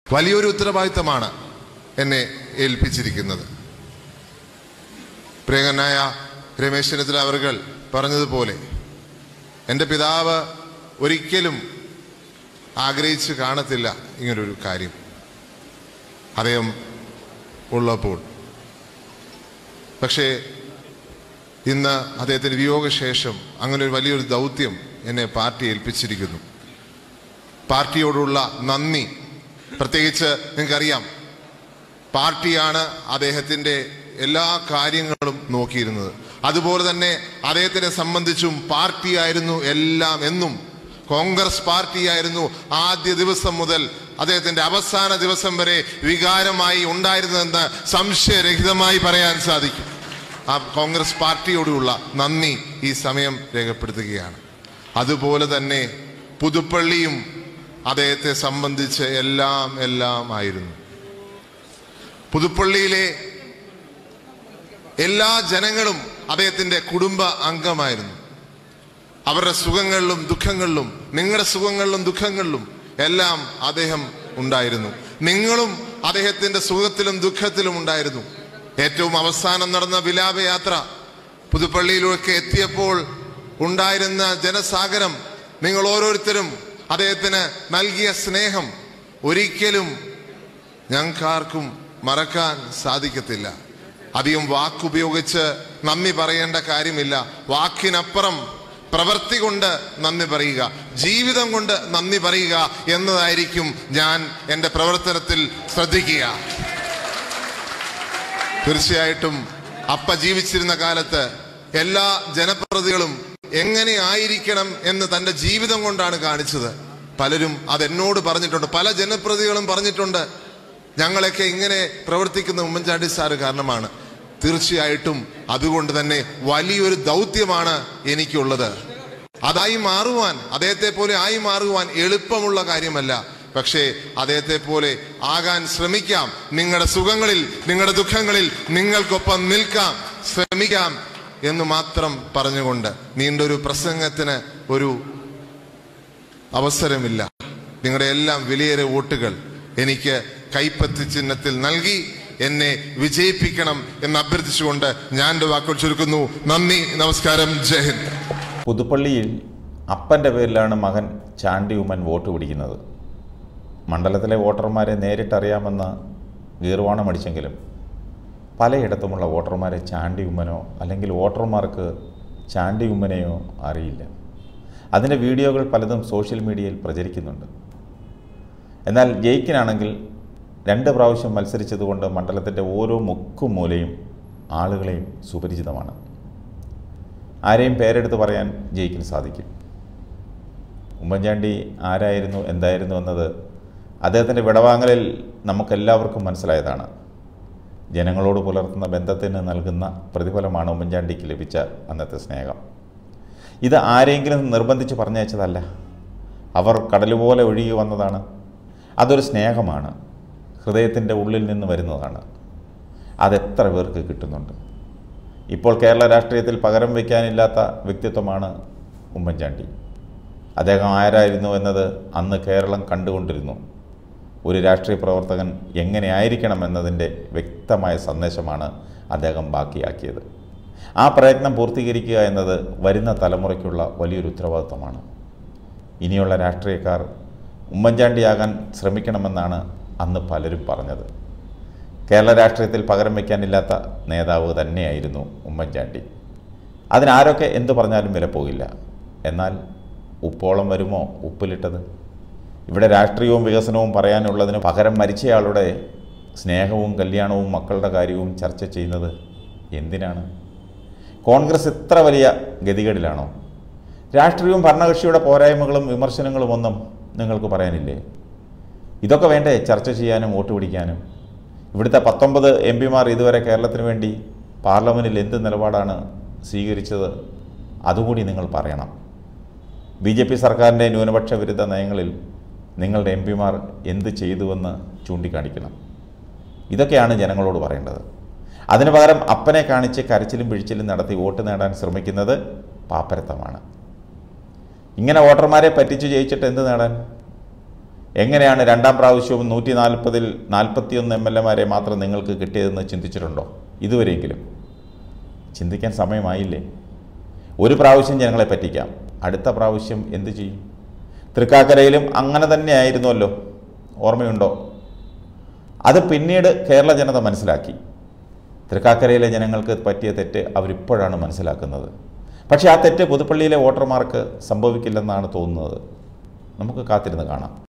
വലിയൊരു ഉത്തരവാദിത്തമാണ് എന്നെ ഏൽപ്പിച്ചിരിക്കുന്നത് പ്രിയങ്കനായ രമേശ് ചെന്നിത്തല അവർകൾ പറഞ്ഞതുപോലെ എൻ്റെ പിതാവ് ഒരിക്കലും ആഗ്രഹിച്ച് കാണത്തില്ല ഇങ്ങനൊരു കാര്യം അദ്ദേഹം ഉള്ളപ്പോൾ പക്ഷേ ഇന്ന് അദ്ദേഹത്തിൻ്റെ വിയോഗശേഷം അങ്ങനെ ഒരു വലിയൊരു ദൗത്യം എന്നെ പാർട്ടി ഏൽപ്പിച്ചിരിക്കുന്നു പാർട്ടിയോടുള്ള നന്ദി പ്രത്യേകിച്ച് നിങ്ങൾക്കറിയാം പാർട്ടിയാണ് അദ്ദേഹത്തിൻ്റെ എല്ലാ കാര്യങ്ങളും നോക്കിയിരുന്നത് അതുപോലെ തന്നെ അദ്ദേഹത്തിനെ സംബന്ധിച്ചും പാർട്ടിയായിരുന്നു എല്ലാം എന്നും കോൺഗ്രസ് പാർട്ടിയായിരുന്നു ആദ്യ ദിവസം മുതൽ അദ്ദേഹത്തിന്റെ അവസാന ദിവസം വരെ വികാരമായി ഉണ്ടായിരുന്നതെന്ന് സംശയരഹിതമായി പറയാൻ സാധിക്കും ആ കോൺഗ്രസ് പാർട്ടിയോടുള്ള നന്ദി ഈ സമയം രേഖപ്പെടുത്തുകയാണ് അതുപോലെ തന്നെ പുതുപ്പള്ളിയും അദ്ദേഹത്തെ സംബന്ധിച്ച് എല്ലാം എല്ലാം ആയിരുന്നു പുതുപ്പള്ളിയിലെ എല്ലാ ജനങ്ങളും അദ്ദേഹത്തിന്റെ കുടുംബ അംഗമായിരുന്നു അവരുടെ സുഖങ്ങളിലും ദുഃഖങ്ങളിലും നിങ്ങളുടെ സുഖങ്ങളിലും ദുഃഖങ്ങളിലും എല്ലാം അദ്ദേഹം ഉണ്ടായിരുന്നു നിങ്ങളും അദ്ദേഹത്തിന്റെ സുഖത്തിലും ദുഃഖത്തിലും ഉണ്ടായിരുന്നു ഏറ്റവും അവസാനം നടന്ന വിലാപയാത്ര പുതുപ്പള്ളിയിലൊക്കെ എത്തിയപ്പോൾ ഉണ്ടായിരുന്ന ജനസാഗരം നിങ്ങൾ ഓരോരുത്തരും അദ്ദേഹത്തിന് നൽകിയ സ്നേഹം ഒരിക്കലും ഞങ്ങൾക്കാർക്കും മറക്കാൻ സാധിക്കത്തില്ല അധികം വാക്കുപയോഗിച്ച് നന്ദി പറയേണ്ട കാര്യമില്ല വാക്കിനപ്പുറം പ്രവൃത്തി കൊണ്ട് നന്ദി പറയുക ജീവിതം കൊണ്ട് നന്ദി പറയുക എന്നതായിരിക്കും ഞാൻ എൻ്റെ പ്രവർത്തനത്തിൽ ശ്രദ്ധിക്കുക തീർച്ചയായിട്ടും അപ്പ ജീവിച്ചിരുന്ന കാലത്ത് എല്ലാ ജനപ്രതികളും എങ്ങനെ ആയിരിക്കണം എന്ന് തന്റെ ജീവിതം കൊണ്ടാണ് കാണിച്ചത് പലരും അതെന്നോട് പറഞ്ഞിട്ടുണ്ട് പല ജനപ്രതികളും പറഞ്ഞിട്ടുണ്ട് ഞങ്ങളൊക്കെ ഇങ്ങനെ പ്രവർത്തിക്കുന്ന ഉമ്മൻചാണ്ടി സാറ് കാരണമാണ് തീർച്ചയായിട്ടും അതുകൊണ്ട് തന്നെ വലിയൊരു ദൗത്യമാണ് എനിക്കുള്ളത് അതായി മാറുവാൻ അദ്ദേഹത്തെ പോലെ ആയി മാറുവാൻ എളുപ്പമുള്ള കാര്യമല്ല പക്ഷേ അദ്ദേഹത്തെ പോലെ ആകാൻ ശ്രമിക്കാം നിങ്ങളുടെ സുഖങ്ങളിൽ നിങ്ങളുടെ ദുഃഖങ്ങളിൽ നിങ്ങൾക്കൊപ്പം നിൽക്കാം ശ്രമിക്കാം എന്ന് മാത്രം പറഞ്ഞുകൊണ്ട് നീണ്ടൊരു പ്രസംഗത്തിന് ഒരു അവസരമില്ല നിങ്ങളുടെ എല്ലാം വിലയേറെ വോട്ടുകൾ എനിക്ക് കൈപ്പത്തി ചിഹ്നത്തിൽ നൽകി എന്നെ വിജയിപ്പിക്കണം എന്ന് അഭ്യർത്ഥിച്ചുകൊണ്ട് ഞാൻ എൻ്റെ വാക്കുകൾ ചുരുക്കുന്നു നന്ദി നമസ്കാരം ജയ് ഹിന്ദ് പുതുപ്പള്ളിയിൽ അപ്പൻ്റെ പേരിലാണ് മകൻ ചാണ്ടി ഉമ്മൻ വോട്ട് പിടിക്കുന്നത് മണ്ഡലത്തിലെ വോട്ടർമാരെ നേരിട്ടറിയാമെന്ന് ഗീർവാണമടിച്ചെങ്കിലും പലയിടത്തുമുള്ള വോട്ടർമാരെ ചാണ്ടി ഉമ്മനോ അല്ലെങ്കിൽ വോട്ടർമാർക്ക് ചാണ്ടി ഉമ്മനെയോ അറിയില്ല അതിൻ്റെ വീഡിയോകൾ പലതും സോഷ്യൽ മീഡിയയിൽ പ്രചരിക്കുന്നുണ്ട് എന്നാൽ ജയിക്കിനാണെങ്കിൽ രണ്ട് പ്രാവശ്യം മത്സരിച്ചതുകൊണ്ട് മണ്ഡലത്തിൻ്റെ ഓരോ മുക്കും മൂലയും ആളുകളെയും സുപരിചിതമാണ് ആരെയും പേരെടുത്ത് പറയാൻ ജയിക്കിന് സാധിക്കും ഉമ്മൻചാണ്ടി ആരായിരുന്നു എന്തായിരുന്നു എന്നത് അദ്ദേഹത്തിൻ്റെ വിടവാങ്ങലിൽ നമുക്കെല്ലാവർക്കും മനസ്സിലായതാണ് ജനങ്ങളോട് പുലർത്തുന്ന ബന്ധത്തിന് നൽകുന്ന പ്രതിഫലമാണ് ഉമ്മൻചാണ്ടിക്ക് ലഭിച്ച അന്നത്തെ സ്നേഹം ഇത് ആരെങ്കിലും നിർബന്ധിച്ച് പറഞ്ഞയച്ചതല്ല അവർ കടലുപോലെ ഒഴുകി വന്നതാണ് അതൊരു സ്നേഹമാണ് ഹൃദയത്തിൻ്റെ ഉള്ളിൽ നിന്ന് വരുന്നതാണ് അതെത്ര പേർക്ക് കിട്ടുന്നുണ്ട് ഇപ്പോൾ കേരള രാഷ്ട്രീയത്തിൽ പകരം വയ്ക്കാനില്ലാത്ത വ്യക്തിത്വമാണ് ഉമ്മൻചാണ്ടി അദ്ദേഹം ആരായിരുന്നു എന്നത് അന്ന് കേരളം കണ്ടുകൊണ്ടിരുന്നു ഒരു രാഷ്ട്രീയ പ്രവർത്തകൻ എങ്ങനെ ആയിരിക്കണം എന്നതിൻ്റെ വ്യക്തമായ സന്ദേശമാണ് അദ്ദേഹം ബാക്കിയാക്കിയത് ആ പ്രയത്നം പൂർത്തീകരിക്കുക എന്നത് വരുന്ന തലമുറയ്ക്കുള്ള വലിയൊരു ഉത്തരവാദിത്വമാണ് ഇനിയുള്ള രാഷ്ട്രീയക്കാർ ഉമ്മൻചാണ്ടിയാകാൻ ശ്രമിക്കണമെന്നാണ് അന്ന് പലരും പറഞ്ഞത് കേരള രാഷ്ട്രീയത്തിൽ പകരം വയ്ക്കാനില്ലാത്ത നേതാവ് തന്നെയായിരുന്നു ഉമ്മൻചാണ്ടി അതിനാരൊക്കെ എന്തു പറഞ്ഞാലും വില പോകില്ല എന്നാൽ ഉപ്പോളം വരുമോ ഉപ്പിലിട്ടത് ഇവിടെ രാഷ്ട്രീയവും വികസനവും പറയാനുള്ളതിന് പകരം മരിച്ചയാളുടെ സ്നേഹവും കല്യാണവും മക്കളുടെ കാര്യവും ചർച്ച ചെയ്യുന്നത് എന്തിനാണ് കോൺഗ്രസ് ഇത്ര വലിയ ഗതികേടിലാണോ രാഷ്ട്രീയവും ഭരണകക്ഷിയുടെ പോരായ്മകളും വിമർശനങ്ങളും ഒന്നും നിങ്ങൾക്ക് പറയാനില്ലേ ഇതൊക്കെ വേണ്ടേ ചർച്ച ചെയ്യാനും വോട്ട് പിടിക്കാനും ഇവിടുത്തെ പത്തൊമ്പത് എം പിമാർ ഇതുവരെ കേരളത്തിന് വേണ്ടി പാർലമെൻറ്റിൽ എന്ത് നിലപാടാണ് സ്വീകരിച്ചത് അതുകൂടി നിങ്ങൾ പറയണം ബി ജെ പി സർക്കാരിൻ്റെ ന്യൂനപക്ഷ വിരുദ്ധ നയങ്ങളിൽ നിങ്ങളുടെ എം പിമാർ എന്ത് ചെയ്തുവെന്ന് ചൂണ്ടിക്കാണിക്കണം ഇതൊക്കെയാണ് ജനങ്ങളോട് പറയേണ്ടത് അതിനു പകരം അപ്പനെ കാണിച്ച് കരച്ചിലും പിഴിച്ചിലും നടത്തി വോട്ട് നേടാൻ ശ്രമിക്കുന്നത് പാപ്പരത്തമാണ് ഇങ്ങനെ വോട്ടർമാരെ പറ്റിച്ചു ജയിച്ചിട്ട് എന്ത് നേടാൻ എങ്ങനെയാണ് രണ്ടാം പ്രാവശ്യവും നൂറ്റി നാൽപ്പതിൽ നാൽപ്പത്തിയൊന്ന് എം എൽ എമാരെ മാത്രം നിങ്ങൾക്ക് കിട്ടിയതെന്ന് ചിന്തിച്ചിട്ടുണ്ടോ ഇതുവരെയെങ്കിലും ചിന്തിക്കാൻ സമയമായില്ലേ ഒരു പ്രാവശ്യം ജനങ്ങളെ പറ്റിക്കാം അടുത്ത പ്രാവശ്യം എന്തു ചെയ്യും തൃക്കാക്കരയിലും അങ്ങനെ തന്നെയായിരുന്നുവല്ലോ ഓർമ്മയുണ്ടോ അത് പിന്നീട് കേരള ജനത മനസ്സിലാക്കി തൃക്കാക്കരയിലെ ജനങ്ങൾക്ക് പറ്റിയ തെറ്റ് അവരിപ്പോഴാണ് മനസ്സിലാക്കുന്നത് പക്ഷേ ആ തെറ്റ് പുതുപ്പള്ളിയിലെ വോട്ടർമാർക്ക് സംഭവിക്കില്ലെന്നാണ് തോന്നുന്നത് നമുക്ക് കാത്തിരുന്ന് കാണാം